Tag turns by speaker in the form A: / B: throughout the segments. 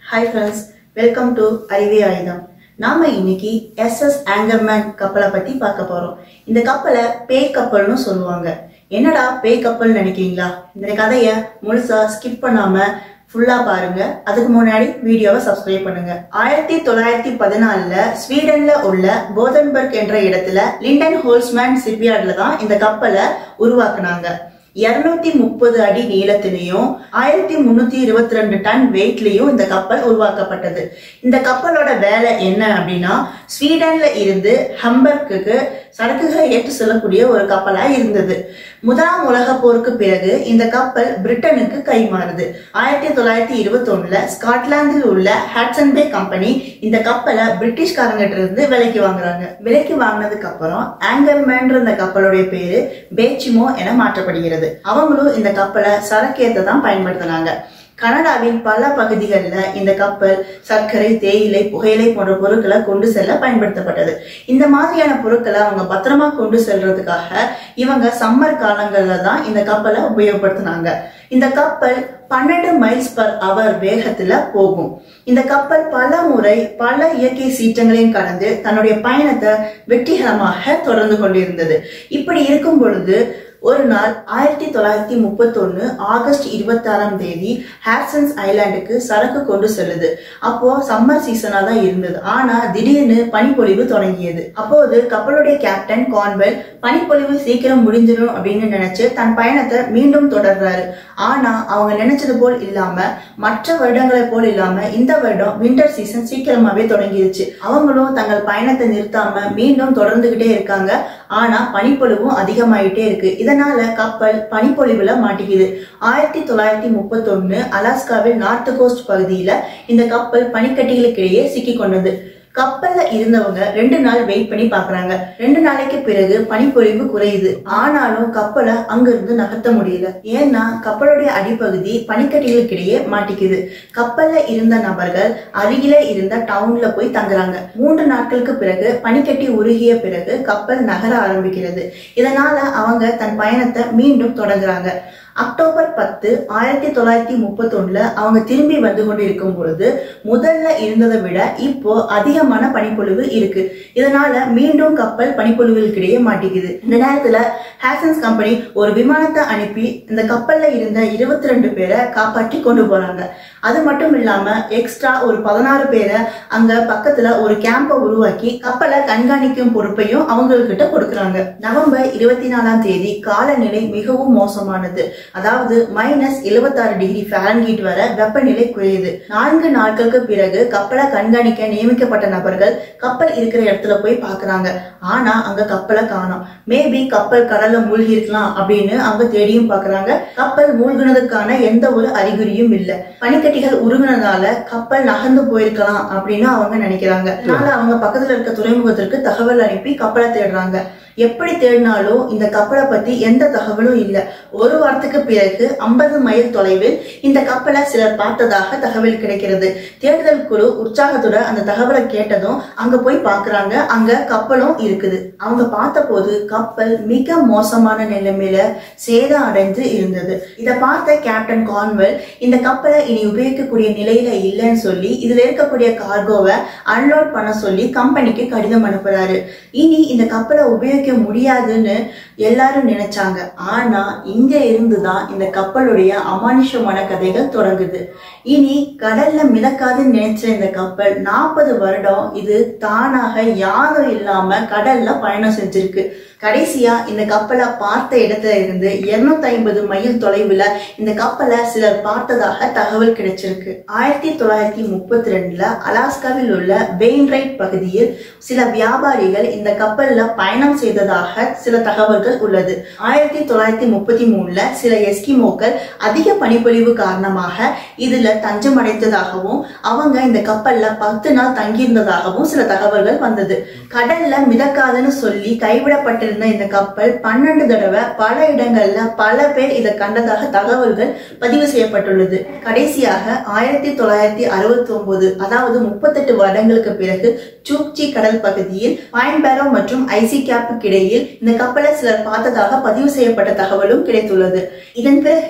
A: hi friends welcome to அறிவே ஆயுதம் நாம இன்னைக்கு எஸ்எஸ் ஆங்கர்மேன் கப்பலை பத்தி பார்க்க போறோம் இந்த கப்பலை பேய் கப்பல்னு சொல்லுவாங்க என்னடா பேய் கப்பல் நினைக்கிறீங்களா இந்த கதைய முழுசா ஸ்கிப் பண்ணாம ஃபுல்லா பாருங்க அதுக்கு முன்னாடி வீடியோவை சப்ஸ்கிரைப் பண்ணுங்க ஆயிரத்தி தொள்ளாயிரத்தி பதினாலுல ஸ்வீடன்ல உள்ள கோதன்பர்க் என்ற இடத்துல லிண்டன் ஹோல்ஸ்மேன் சிப்யார்ட்ல தான் இந்த கப்பலை உருவாக்குனாங்க இருநூத்தி முப்பது அடி நீளத்திலையும் ஆயிரத்தி முன்னூத்தி இருபத்தி ரெண்டு டன் வெயிட்லயும் இந்த கப்பல் உருவாக்கப்பட்டது இந்த கப்பலோட வேலை என்ன அப்படின்னா ஸ்வீடன்ல இருந்து ஹம்பர்க்கு சரக்குகளை ஏற்று செல்லக்கூடிய ஒரு கப்பலா இருந்தது முதலாம் உலக போருக்கு பிறகு இந்த கப்பல் பிரிட்டனுக்கு கைமாறுது ஆயிரத்தி தொள்ளாயிரத்தி இருபத்தி ஒண்ணுல ஸ்காட்லாந்தில் உள்ள ஹாட்சன் பே கம்பெனி இந்த கப்பலை பிரிட்டிஷ்காரங்கிட்ட இருந்து விலைக்கு வாங்குறாங்க விலைக்கு வாங்கினதுக்கு அப்புறம் ஆங்கர்மேன்ற இந்த கப்பலுடைய பேரு பேச்சிமோ என மாற்றப்படுகிறது அவங்களும் இந்த கப்பலை சரக்கேத்த தான் பயன்படுத்தினாங்க கனடாவின் பல பகுதிகளில் இந்த கப்பல் சர்க்கரை தேயிலை புகையிலை போன்ற பொருட்களை கொண்டு செல்ல பயன்படுத்தப்பட்டது இந்த மாதிரியான பொருட்களை அவங்க பத்திரமா கொண்டு செல்றதுக்காக இவங்க சம்மர் காலங்கள்ல தான் இந்த கப்பலை உபயோகப்படுத்தினாங்க இந்த கப்பல் பன்னெண்டு மைல்ஸ் பர் அவர் வேகத்துல போகும் இந்த கப்பல் பல முறை பல இயற்கை சீற்றங்களையும் கடந்து தன்னுடைய பயணத்தை வெற்றிகரமாக தொடர்ந்து கொண்டிருந்தது இப்படி இருக்கும் பொழுது ஒரு நாள் ஆயிரத்தி தொள்ளாயிரத்தி முப்பத்தொன்னு ஆகஸ்ட் இருபத்தி ஆறாம் தேதி ஹேர்சன்ஸ் ஐலாண்டுக்கு சரக்கு கொண்டு செல்லுது அப்போ சம்மர் சீசனா தான் இருந்தது ஆனா திடீர்னு பனிப்பொழிவு தொடங்கியது அப்போது கப்பலுடைய கேப்டன் கான்வெல் பனிப்பொழிவு சீக்கிரம் முடிஞ்சிடும் அப்படின்னு நினைச்சு தன் பயணத்தை மீண்டும் தொடர்றாரு ஆனா அவங்க நினைச்சது போல் இல்லாம மற்ற வருடங்களை போல் இல்லாம இந்த வருடம் வின்டர் சீசன் சீக்கிரமாவே தொடங்கிருச்சு அவங்களும் தங்கள் பயணத்தை நிறுத்தாம மீண்டும் தொடர்ந்துகிட்டே இருக்காங்க ஆனா பனிப்பொழிவும் அதிகமாயிட்டே இருக்கு இதனால கப்பல் பனிப்பொழிவுல மாட்டிக்குது ஆயிரத்தி தொள்ளாயிரத்தி முப்பத்தி ஒண்ணு அலாஸ்காவில் நார்த் கோஸ்ட் பகுதியில இந்த கப்பல் பனிக்கட்டிகளுக்கிடையே சிக்கி கொண்டது கப்பல்ல இருந்தவங்க ரெண்டு நாள் வெயிட் பண்ணி பாக்குறாங்க ரெண்டு நாளைக்கு பிறகு பனிப்பொழிவு குறையுது ஆனாலும் கப்பலை அங்கிருந்து நகர்த்த முடியல ஏன்னா கப்பலுடைய அடிப்பகுதி பனிக்கட்டிகளுக்கிடையே மாட்டிக்குது கப்பல்ல இருந்த நபர்கள் அருகிலே இருந்த டவுன்ல போய் தங்குறாங்க மூன்று நாட்களுக்கு பிறகு பனிக்கட்டி உருகிய பிறகு கப்பல் நகர ஆரம்பிக்கிறது இதனால அவங்க தன் பயணத்தை மீண்டும் தொடங்குறாங்க அக்டோபர் பத்து ஆயிரத்தி தொள்ளாயிரத்தி முப்பத்தி ஒண்ணுல அவங்க திரும்பி வந்து கொண்டு இருக்கும் பொழுது முதல்ல இருந்ததை விட இப்போ அதிகமான பனிப்பொழிவு இருக்கு இதனால மீண்டும் கப்பல் பனிப்பொழிவுகளுக்கிடையே மாட்டிக்குது இந்த நேரத்துல ஹேசன்ஸ் கம்பெனி ஒரு விமானத்தை அனுப்பி இந்த கப்பல்ல இருந்த இருபத்தி ரெண்டு பேரை காப்பாற்றி கொண்டு போறாங்க அது மட்டும் இல்லாம எக்ஸ்ட்ரா ஒரு பதினாறு பேரை அங்க பக்கத்துல ஒரு கேம்பை உருவாக்கி கப்பலை கண்காணிக்கும் பொறுப்பையும் அவங்கக்கிட்ட கொடுக்கறாங்க நவம்பர் இருபத்தி நாலாம் தேதி காலநிலை மிகவும் மோசமானது அதாவது மைனஸ் எழுபத்தாறு டிகிரி ஃபாரன்ஹீட் வர வெப்பநிலை குறையுது நான்கு நாட்களுக்கு பிறகு கப்பலை கண்காணிக்க நியமிக்கப்பட்ட நபர்கள் கப்பல் இருக்கிற இடத்துல போய் பாக்குறாங்க ஆனா அங்க கப்பலை காணோம் மேபி கப்பல் கடல்ல மூழ்கி இருக்கலாம் அப்படின்னு அவங்க தேடியும் பாக்குறாங்க கப்பல் மூழ்கினதுக்கான எந்த ஒரு அறிகுறியும் இல்ல பனிக்கட்டிகள் உருகுனதால கப்பல் நகர்ந்து போயிருக்கலாம் அப்படின்னு அவங்க நினைக்கிறாங்க அதனால அவங்க பக்கத்துல இருக்க துறைமுகத்திற்கு தகவல் அனுப்பி கப்பலை தேடுறாங்க எப்படி தேடினாலும் இந்த கப்பலை பத்தி எந்த தகவலும் இல்ல ஒரு வாரத்துக்கு பிறகு ஐம்பது மைல் தொலைவில் இந்த கப்பலை சிலர் பார்த்ததாக தகவல் கிடைக்கிறது தேடுதல் குழு உற்சாகத்தோட அந்த தகவலை கேட்டதும் அங்க போய் பாக்குறாங்க அங்க கப்பலும் இருக்குது அவங்க பார்த்தபோது கப்பல் மிக மோசமான நிலைமையில சேதம் அடைந்து இருந்தது இதை பார்த்த கேப்டன் கான்வெல் இந்த கப்பலை இனி உபயோகிக்கக்கூடிய நிலையில இல்லைன்னு சொல்லி இதுல இருக்கக்கூடிய கார்கோவை அன்லோட் பண்ண சொல்லி கம்பெனிக்கு கடிதம் அனுப்புறாரு இனி இந்த கப்பலை உபயோகிக்க முடியாதுன்னு எல்லாரும் நினைச்சாங்க ஆனா இங்க இருந்துதான் இந்த கப்பலுடைய அமானுஷமான கதைகள் தொடங்குது இனி கடல்ல மிதக்காதுன்னு நினைச்ச இந்த கப்பல் நாற்பது வருடம் இது தானாக யாரும் இல்லாம கடல்ல பயணம் செஞ்சிருக்கு கடைசியா இந்த கப்பலை பார்த்த இடத்துல இருந்து இருநூத்தி ஐம்பது மைல் தொலைவுல இந்த கப்பலை சிலர் பார்த்ததாக தகவல் கிடைச்சிருக்கு ஆயிரத்தி தொள்ளாயிரத்தி முப்பத்தி ரெண்டுல அலாஸ்காவில் உள்ள வெயின்ரைட் பகுதியில் சில வியாபாரிகள் இந்த கப்பல்ல பயணம் செய்ததாக சில தகவல்கள் உள்ளது ஆயிரத்தி தொள்ளாயிரத்தி முப்பத்தி மூணுல சில எஸ்கிமோக்கள் அதிக பனிப்பொழிவு காரணமாக இதுல தஞ்சம் அடைந்ததாகவும் அவங்க இந்த கப்பல்ல பத்து நாள் தங்கியிருந்ததாகவும் சில தகவல்கள் வந்தது கடல்ல மிதக்காதுன்னு சொல்லி கைவிடப்பட்டிருந்த இந்த கப்பல் பன்னெண்டு தடவை பல இடங்கள்ல பல பேர் இதை கண்டதாக தகவல்கள் பதிவு செய்யப்பட்டுள்ளது கடைசியாக ஆயிரத்தி தொள்ளாயிரத்தி அறுபத்தி ஒன்பது அதாவது முப்பத்தெட்டு வருடங்களுக்கு பிறகு சூக்சி கடல் பகுதியில் பாயின்பேரோ மற்றும் ஐசி கேப்புக்கு இடையில் இந்த கப்பலை சிலர் பார்த்ததாக பதிவு செய்யப்பட்ட தகவலும் கிடைத்துள்ளது இதன் பிறகு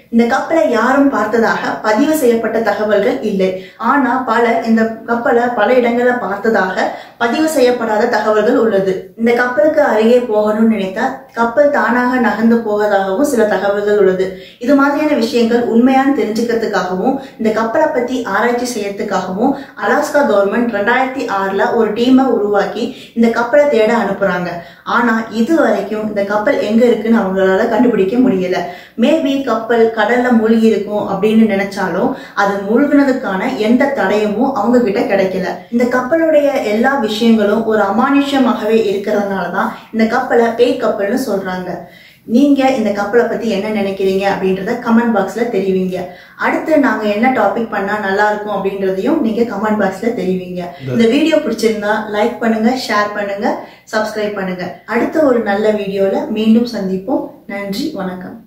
A: இந்த கப்பலை யாரும் பார்த்ததாக பதிவு செய்யப்பட்ட தகவல்கள் இல்லை ஆனா பல இந்த கப்பலை பல இடங்கள்ல பார்த்ததாக பதிவு செய்யப்படாத தகவல்கள் உள்ளது இந்த கப்பலுக்கு அருகே போகணும்னு நினைத்தா கப்பல் தானாக நகர்ந்து போவதாகவும் சில தகவல்கள் உள்ளது இது மாதிரியான விஷயங்கள் உண்மையான்னு தெரிஞ்சுக்கிறதுக்காகவும் இந்த கப்பலை பத்தி ஆராய்ச்சி செய்யறதுக்காகவும் அலாஸ்கா கவர்மெண்ட் ரெண்டாயிரத்தி ஆறுல ஒரு டீமை உருவாக்கி இந்த கப்பலை தேட அனுப்புறாங்க ஆனா இது வரைக்கும் இந்த கப்பல் எங்க இருக்குன்னு அவங்களால கண்டுபிடிக்க முடியல மேபி கப்பல் கடல்ல மூழ்கி இருக்கும் அப்படின்னு நினைச்சாலும் அது மூழ்கினதுக்கான எந்த தடயமும் அவங்க கிட்ட கிடைக்கல இந்த கப்பலுடைய எல்லா விஷயங்களும் ஒரு அமானுஷ்யமாகவே இருக்கிறதுனாலதான் இந்த கப்பலை பேய் கப்பல்னு சொல்றாங்க நீங்க இந்த கப்பலை பத்தி என்ன நினைக்கிறீங்க அப்படின்றத கமெண்ட் பாக்ஸ்ல தெரிவிங்க அடுத்து நாங்க என்ன டாபிக் பண்ணா நல்லா இருக்கும் அப்படின்றதையும் நீங்க கமெண்ட் பாக்ஸ்ல தெரிவிங்க இந்த வீடியோ பிடிச்சிருந்தா லைக் பண்ணுங்க ஷேர் பண்ணுங்க சப்ஸ்கிரைப் பண்ணுங்க அடுத்த ஒரு நல்ல வீடியோல மீண்டும் சந்திப்போம் நன்றி வணக்கம்